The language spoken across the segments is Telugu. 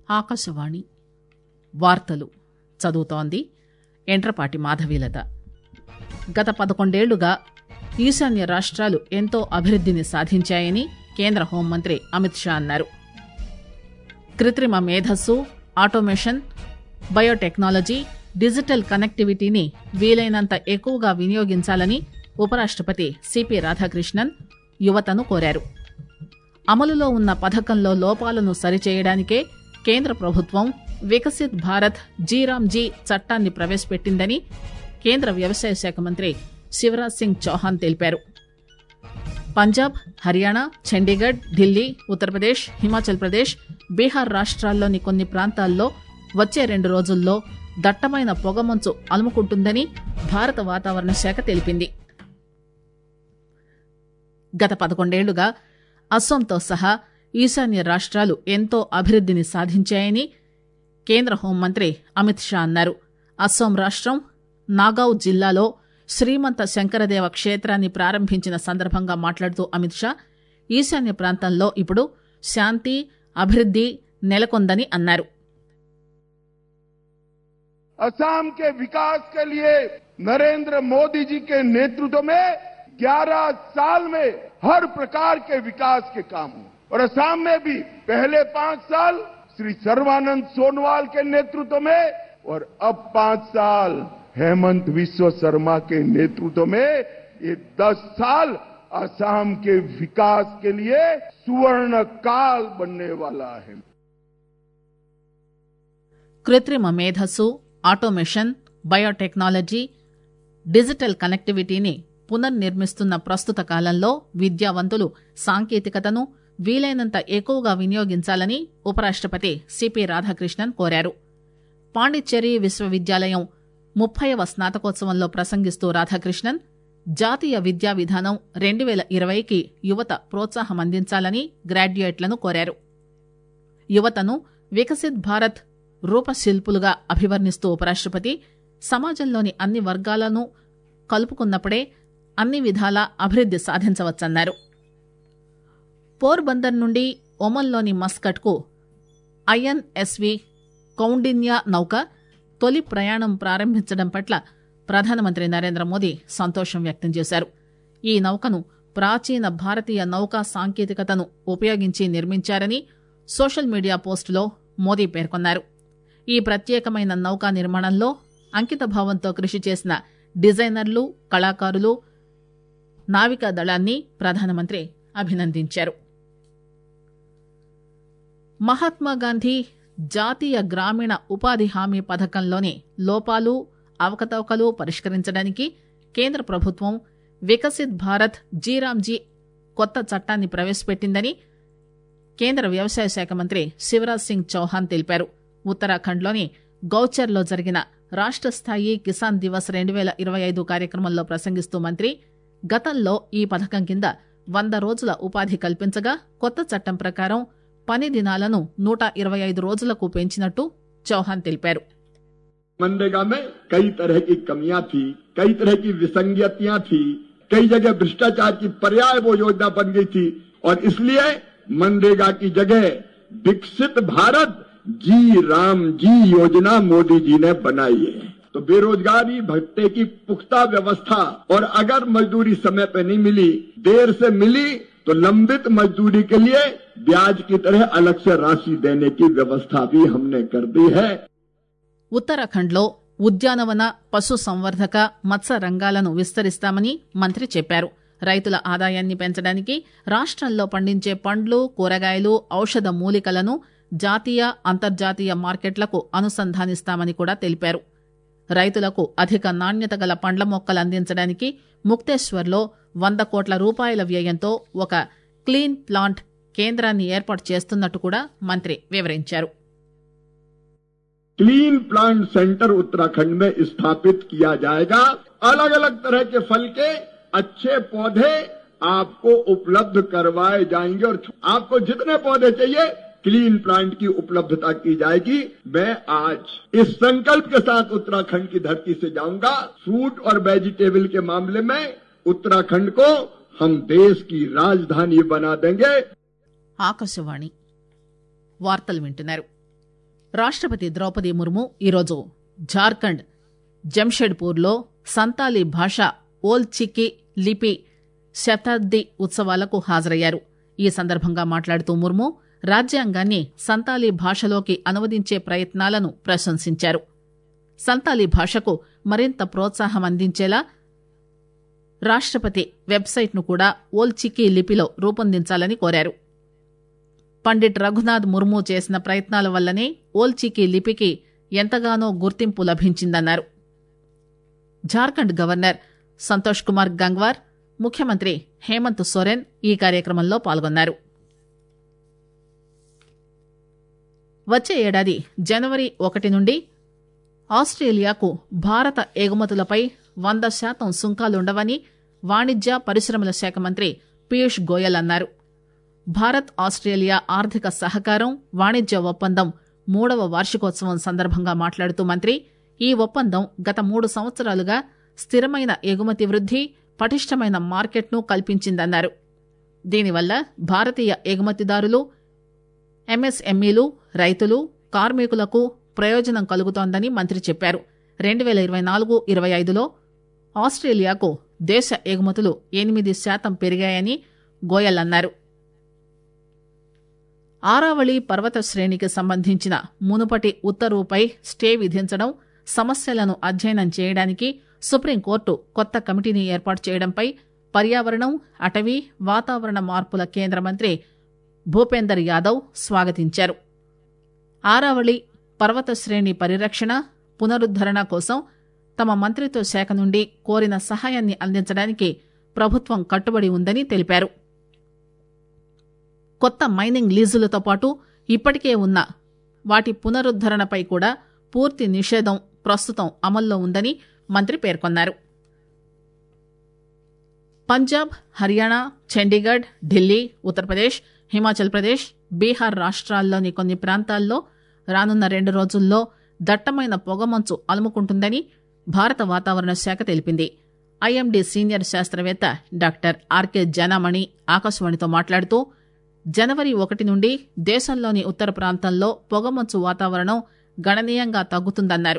ఆకాశవాణి వార్తలు చదువుతోంది ఎంట్రపాటి మాధవీలత గత పదకొండేళ్లుగా ఈశాన్య రాష్ట్రాలు ఎంతో అభివృద్దిని సాధించాయని కేంద్ర హోంమంత్రి అమిత్ షా అన్నారు కృత్రిమ మేధస్సు ఆటోమేషన్ బయోటెక్నాలజీ డిజిటల్ కనెక్టివిటీని వీలైనంత ఎక్కువగా వినియోగించాలని ఉపరాష్టపతి సిపి రాధాకృష్ణన్ యువతను కోరారు అమలులో ఉన్న పథకంలో లోపాలను సరిచేయడానికే కేంద్ర ప్రభుత్వం వికసిత్ భారత్ జీరామ్జీ చట్టాన్ని ప్రవేశపెట్టిందని కేంద్ర వ్యవసాయ శాఖ మంత్రి శివరాజ్ సింగ్ చౌహాన్ తెలిపారు పంజాబ్ హర్యానా చండీగఢ్ ఢిల్లీ ఉత్తరప్రదేశ్ హిమాచల్ ప్రదేశ్ బీహార్ రాష్ట్రాల్లోని కొన్ని ప్రాంతాల్లో వచ్చే రెండు రోజుల్లో దట్టమైన పొగమంచు అలుముకుంటుందని భారత వాతావరణ శాఖ తెలిపింది గత పదకొండేళ్లుగా అస్సోంతో సహా ఈశాన్య రాష్ట్రాలు ఎంతో అభివృద్దిని సాధించాయని కేంద్ర హోంమంత్రి అమిత్ షా అన్నారు అస్సోం రాష్ట్రం నాగావ్ జిల్లాలో శ్రీమంత శంకరదేవ క్షేత్రాన్ని ప్రారంభించిన సందర్భంగా మాట్లాడుతూ అమిత్ షా ఈశాన్య ప్రాంతంలో ఇప్పుడు శాంతి అభివృద్ది నెలకొందని అన్నారు असम के विकास के लिए नरेंद्र मोदी जी के नेतृत्व में 11 साल में हर प्रकार के विकास के काम हुए और असम में भी पहले पांच साल श्री सर्वानंद सोनवाल के नेतृत्व में और अब पांच साल हेमंत विश्व शर्मा के नेतृत्व में ये दस साल असम के विकास के लिए सुवर्ण काल बनने वाला है కృత్రిమ మేధస్సు ఆటోమేషన్ బయోటెక్నాలజీ డిజిటల్ కనెక్టివిటీని పునర్నిర్మిస్తున్న ప్రస్తుత కాలంలో విద్యావంతులు సాంకేతికతను వీలైనంత ఎక్కువగా వినియోగించాలని ఉపరాష్టపతి సిపి రాధాకృష్ణన్ కోరారు పాండిచ్చేరి విశ్వవిద్యాలయం ముప్పైవ స్నాతకోత్సవంలో ప్రసంగిస్తూ రాధాకృష్ణన్ జాతీయ విద్యా విధానం రెండు వేల ఇరవైకి యువత ప్రోత్సాహం అందించాలని గ్రాడ్యుయేట్లను కోరారు యువతను వికసిత్ భారత్ రూపశిల్పులుగా అభివర్ణిస్తూ ఉపరాష్టపతి సమాజంలోని అన్ని వర్గాలను కలుపుకున్నప్పుడే అన్ని విధాలా అభివృద్ది సాధించవచ్చన్నారు పోర్బందర్ నుండి ఒమన్లోని మస్కట్కు ఐఎన్ఎస్వి కౌండిన్యా నౌక తొలి ప్రయాణం ప్రారంభించడం పట్ల ప్రధానమంత్రి నరేంద్ర మోదీ సంతోషం వ్యక్తం చేశారు ఈ నౌకను ప్రాచీన భారతీయ నౌకా సాంకేతికతను ఉపయోగించి నిర్మించారని సోషల్ మీడియా పోస్టులో మోదీ పేర్కొన్నారు ఈ ప్రత్యేకమైన నౌకా నిర్మాణంలో అంకితభావంతో కృషి చేసిన డిజైనర్లు కళాకారులు నావికా దళాన్ని ప్రధానమంత్రి అభినందించారు మహాత్మాగాంధీ జాతీయ గ్రామీణ ఉపాధి హామీ పథకంలోని లోపాలు అవకతవకలు పరిష్కరించడానికి కేంద్ర ప్రభుత్వం వికసిత్ భారత్ జీరామ్జీ కొత్త చట్టాన్ని ప్రవేశపెట్టిందని కేంద్ర వ్యవసాయ శాఖ మంత్రి శివరాజ్ సింగ్ చౌహాన్ తెలిపారు ఉత్తరాఖండ్లోని గౌచర్లో జరిగిన రాష్ట స్థాయి కిసాన్ దివస్ రెండు వేల ఇరవై ఐదు కార్యక్రమంలో ప్రసంగిస్తూ మంత్రి గతంలో ఈ పథకం కింద వంద రోజుల ఉపాధి కల్పించగా కొత్త చట్టం ప్రకారం పని దినాలను నూట ఇరవై ఐదు రోజులకు పెంచినట్టు చౌహాన్ తెలిపారు मनरेगा में कई तरह की कमियां थी कई तरह की विसंगतियां थी कई जगह भ्रष्टाचार की पर्याय वो योजना बन गई थी और इसलिए मनरेगा की जगह विकसित भारत जी राम जी योजना मोदी जी ने बनाई है तो बेरोजगारी भत्ते की पुख्ता व्यवस्था और अगर मजदूरी समय पे नहीं मिली देर से मिली तो लंबित मजदूरी के लिए ब्याज की तरह अलग से राशि देने की व्यवस्था भी हमने कर दी है ఉత్తరాఖండ్లో ఉద్యానవన పశు సంవర్ధక మత్స్య రంగాలను విస్తరిస్తామని మంత్రి చెప్పారు రైతుల ఆదాయాన్ని పెంచడానికి రాష్ట్రంలో పండించే పండ్లు కూరగాయలు ఔషధ మూలికలను జాతీయ అంతర్జాతీయ మార్కెట్లకు అనుసంధానిస్తామని కూడా తెలిపారు రైతులకు అధిక నాణ్యత గల పండ్ల మొక్కలు అందించడానికి ముక్తేశ్వర్లో వంద కోట్ల రూపాయల వ్యయంతో ఒక క్లీన్ ప్లాంట్ కేంద్రాన్ని ఏర్పాటు చేస్తున్నట్టు కూడా మంత్రి వివరించారు क्लीन प्लांट सेंटर उत्तराखंड में स्थापित किया जाएगा अलग अलग तरह के फल के अच्छे पौधे आपको उपलब्ध करवाए जाएंगे और आपको जितने पौधे चाहिए क्लीन प्लांट की उपलब्धता की जाएगी मैं आज इस संकल्प के साथ उत्तराखंड की धरती से जाऊंगा फ्रूट और वेजिटेबल के मामले में उत्तराखंड को हम देश की राजधानी बना देंगे ఆకాశవాణి వార్తలు వింటున్నారు రాష్టపతి ద్రౌపది ముర్ము ఈరోజు జార్ఖండ్ జంషెడ్పూర్లో సంతాలీ భాష ఓల్చికి లిపి శతాబ్ది ఉత్సవాలకు హాజరయ్యారు ఈ సందర్భంగా మాట్లాడుతూ ముర్ము రాజ్యాంగాన్ని సంతాలీ భాషలోకి అనువదించే ప్రయత్నాలను ప్రశంసించారు సంతాలీ భాషకు మరింత ప్రోత్సాహం అందించేలా రాష్టపతి వెబ్సైట్ను కూడా ఓల్చికి లిపిలో రూపొందించాలని కోరారు పండిట్ రఘునాథ్ ముర్ము చేసిన ప్రయత్నాల వల్లనే ఓల్చికి లిపికి ఎంతగానో గుర్తింపు లభించిందన్నారు జార్ఖండ్ గవర్నర్ సంతోష్ కుమార్ గంగ్వార్ ముఖ్యమంత్రి హేమంత్ సోరెన్ ఈ కార్యక్రమంలో పాల్గొన్నారు వచ్చే ఏడాది జనవరి ఒకటి నుండి ఆస్ట్రేలియాకు భారత ఎగుమతులపై వంద శాతం సుంకాలుండవని వాణిజ్య పరిశ్రమల శాఖ మంత్రి పీయూష్ గోయల్ అన్నారు భారత్ ఆస్ట్రేలియా ఆర్థిక సహకారం వాణిజ్య ఒప్పందం మూడవ వార్షికోత్సవం సందర్భంగా మాట్లాడుతూ మంత్రి ఈ ఒప్పందం గత మూడు సంవత్సరాలుగా స్థిరమైన ఎగుమతి వృద్ది పటిష్టమైన మార్కెట్ను కల్పించిందన్నారు దీనివల్ల భారతీయ ఎగుమతిదారులు ఎంఎస్ఎంఈలు రైతులు కార్మికులకు ప్రయోజనం కలుగుతోందని మంత్రి చెప్పారు రెండు వేల ఇరవై నాలుగు ఇరవై ఐదులో ఆస్ట్రేలియాకు దేశ ఎగుమతులు ఎనిమిది శాతం పెరిగాయని గోయల్ అన్నారు ఆరావళి పర్వత శ్రేణికి సంబంధించిన మునుపటి ఉత్తర్వుపై స్టే విధించడం సమస్యలను అధ్యయనం చేయడానికి సుప్రీంకోర్టు కొత్త కమిటీని ఏర్పాటు చేయడంపై పర్యావరణం అటవీ వాతావరణ మార్పుల కేంద్ర మంత్రి భూపేందర్ యాదవ్ స్వాగతించారు ఆరావళి పర్వత శ్రేణి పరిరక్షణ పునరుద్దరణ కోసం తమ మంత్రిత్వ శాఖ నుండి కోరిన సహాయాన్ని అందించడానికి ప్రభుత్వం కట్టుబడి ఉందని తెలిపారు కొత్త మైనింగ్ లీజులతో పాటు ఇప్పటికే ఉన్న వాటి పునరుద్దరణపై కూడా పూర్తి నిషేధం ప్రస్తుతం అమల్లో ఉందని మంత్రి పేర్కొన్నారు పంజాబ్ హర్యానా చండీగఢ్ ఢిల్లీ ఉత్తరప్రదేశ్ హిమాచల్ ప్రదేశ్ బీహార్ రాష్ట్రాల్లోని కొన్ని ప్రాంతాల్లో రానున్న రెండు రోజుల్లో దట్టమైన పొగమంచు అలుముకుంటుందని భారత వాతావరణ శాఖ తెలిపింది ఐఎండీ సీనియర్ శాస్త్రవేత్త డాక్టర్ ఆర్కే జనామణి ఆకాశవాణితో మాట్లాడుతూ జనవరి ఒకటి నుండి దేశంలోని ఉత్తర ప్రాంతంలో పొగమంచు వాతావరణం గణనీయంగా తగ్గుతుందన్నారు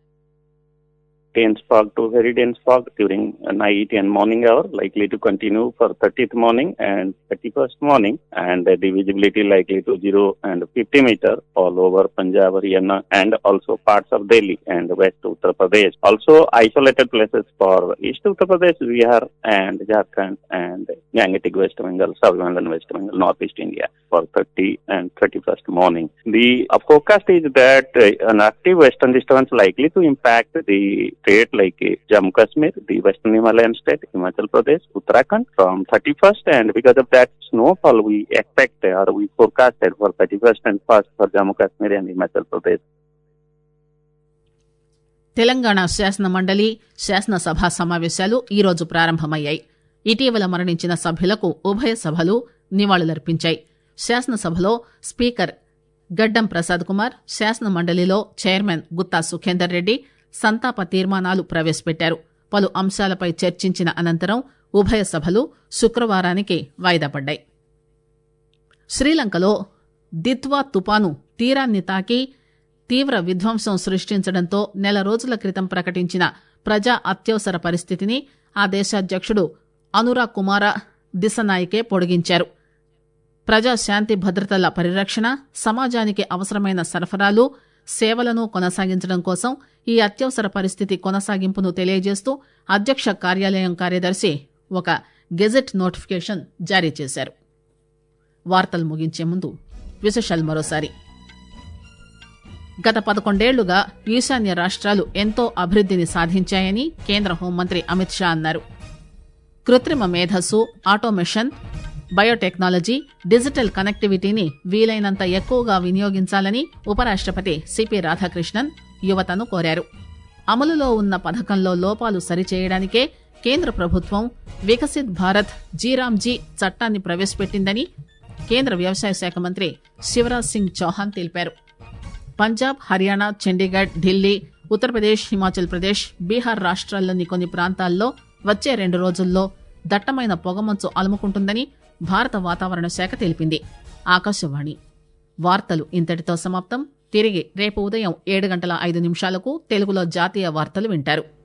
dense fog to very dense fog during uh, night and morning hour likely to continue for 30th morning and 31st morning and uh, the visibility likely to 0 and 50 meter all over Punjab, Haryana and also parts of Delhi and west Uttar Pradesh. Also isolated places for east Uttar Pradesh, Bihar and Jharkhand and Gangetic West Bengal, South Bengal, West Bengal, Northeast India for 30 and 31st morning. The uh, forecast is that uh, an active western disturbance likely to impact the state like uh, Jammu Kashmir, the western Himalayan state, Himachal Pradesh, Uttarakhand from 31st and because of that snowfall we expect uh, or we forecasted for 31st and 1st for Jammu Kashmir and Himachal Pradesh. Telangana శాసన మండలి శాసనసభ సమావేశాలు ఈరోజు ప్రారంభమయ్యాయి ఇటీవల మరణించిన సభ్యులకు ఉభయ సభలు నివాళులర్పించాయి శాసనసభలో స్పీకర్ గడ్డం ప్రసాద్ కుమార్ శాసన మండలిలో చైర్మన్ గుత్తా సుఖేందర్ రెడ్డి సంతాప తీర్మానాలు ప్రవేశపెట్టారు పలు అంశాలపై చర్చించిన అనంతరం ఉభయ సభలు శుక్రవారానికి వాయిదా పడ్డాయి శ్రీలంకలో దిత్వా తుపాను తీరాన్ని తాకి తీవ్ర విధ్వంసం సృష్టించడంతో నెల రోజుల క్రితం ప్రకటించిన ప్రజా అత్యవసర పరిస్థితిని ఆ దేశాధ్యక్షుడు అనురా కుమార దిశనాయకే పొడిగించారు ప్రజా శాంతి భద్రతల పరిరక్షణ సమాజానికి అవసరమైన సరఫరాలు సేవలను కొనసాగించడం కోసం ఈ అత్యవసర పరిస్థితి కొనసాగింపును తెలియజేస్తూ అధ్యక్ష కార్యాలయం కార్యదర్శి ఒక గెజెట్ నోటిఫికేషన్ జారీ చేశారు వార్తలు ముగించే ముందు విశేషాలు మరోసారి గత పదకొండేళ్లుగా ఈశాన్య రాష్ట్రాలు ఎంతో అభివృద్దిని సాధించాయని కేంద్ర హోంమంత్రి అమిత్ షా అన్నారు కృత్రిమ మేధస్సు ఆటోమేషన్ బయోటెక్నాలజీ డిజిటల్ కనెక్టివిటీని వీలైనంత ఎక్కువగా వినియోగించాలని ఉపరాష్టపతి సిపి రాధాకృష్ణన్ యువతను కోరారు అమలులో ఉన్న పథకంలో లోపాలు సరిచేయడానికే కేంద్ర ప్రభుత్వం వికసిత్ భారత్ జీరామ్జీ చట్టాన్ని ప్రవేశపెట్టిందని కేంద్ర వ్యవసాయ శాఖ మంత్రి శివరాజ్ సింగ్ చౌహాన్ తెలిపారు పంజాబ్ హర్యానా చండీగఢ్ ఢిల్లీ ఉత్తరప్రదేశ్ హిమాచల్ ప్రదేశ్ బీహార్ రాష్ట్రాల్లోని కొన్ని ప్రాంతాల్లో వచ్చే రెండు రోజుల్లో దట్టమైన పొగమంచు అలుముకుంటుందని భారత వాతావరణ శాఖ తెలిపింది ఆకాశవాణి వార్తలు ఇంతటితో సమాప్తం తిరిగి రేపు ఉదయం ఏడు గంటల ఐదు నిమిషాలకు తెలుగులో జాతీయ వార్తలు వింటారు